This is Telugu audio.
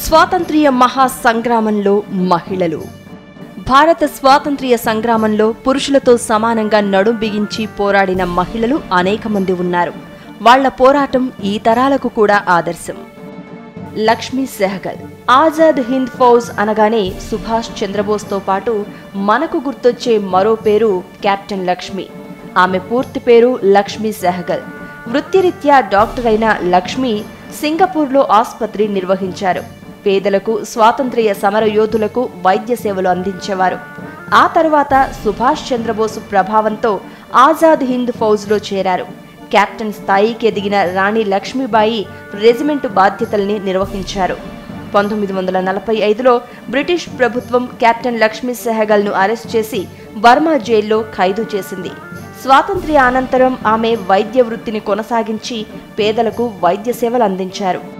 స్వాతంత్ర్య మహా సంగ్రామంలో మహిళలు భారత స్వాతంత్ర్య సంగ్రామంలో పురుషులతో సమానంగా నడుం బిగించి పోరాడిన మహిళలు అనేక మంది ఉన్నారు వాళ్ల పోరాటం ఈ తరాలకు కూడా ఆదర్శం లక్ష్మీ సెహగల్ ఆజాద్ హింద్ ఫౌజ్ అనగానే సుభాష్ చంద్రబోస్తో పాటు మనకు గుర్తొచ్చే మరో పేరు కెప్టెన్ లక్ష్మి ఆమె పూర్తి పేరు లక్ష్మీ సెహగల్ వృత్తిరీత్యా డాక్టర్ అయిన లక్ష్మి సింగపూర్లో ఆసుపత్రి నిర్వహించారు పేదలకు స్వాతంత్ర్య సమర యోధులకు వైద్య సేవలు అందించేవారు ఆ తర్వాత సుభాష్ చంద్రబోసు ప్రభావంతో ఆజాద్ హింద్ ఫౌజ్లో చేరారు కెప్టెన్ స్థాయికి ఎదిగిన రాణి లక్ష్మీబాయి రెజిమెంటు బాధ్యతల్ని నిర్వహించారు పంతొమ్మిది వందల నలభై ఐదులో బ్రిటిష్ ప్రభుత్వం కెప్టెన్ లక్ష్మీ సెహగల్ను అరెస్ట్ చేసి బర్మా జైల్లో ఖైదు చేసింది స్వాతంత్ర్య అనంతరం ఆమె వైద్య వృత్తిని కొనసాగించి పేదలకు వైద్య సేవలు అందించారు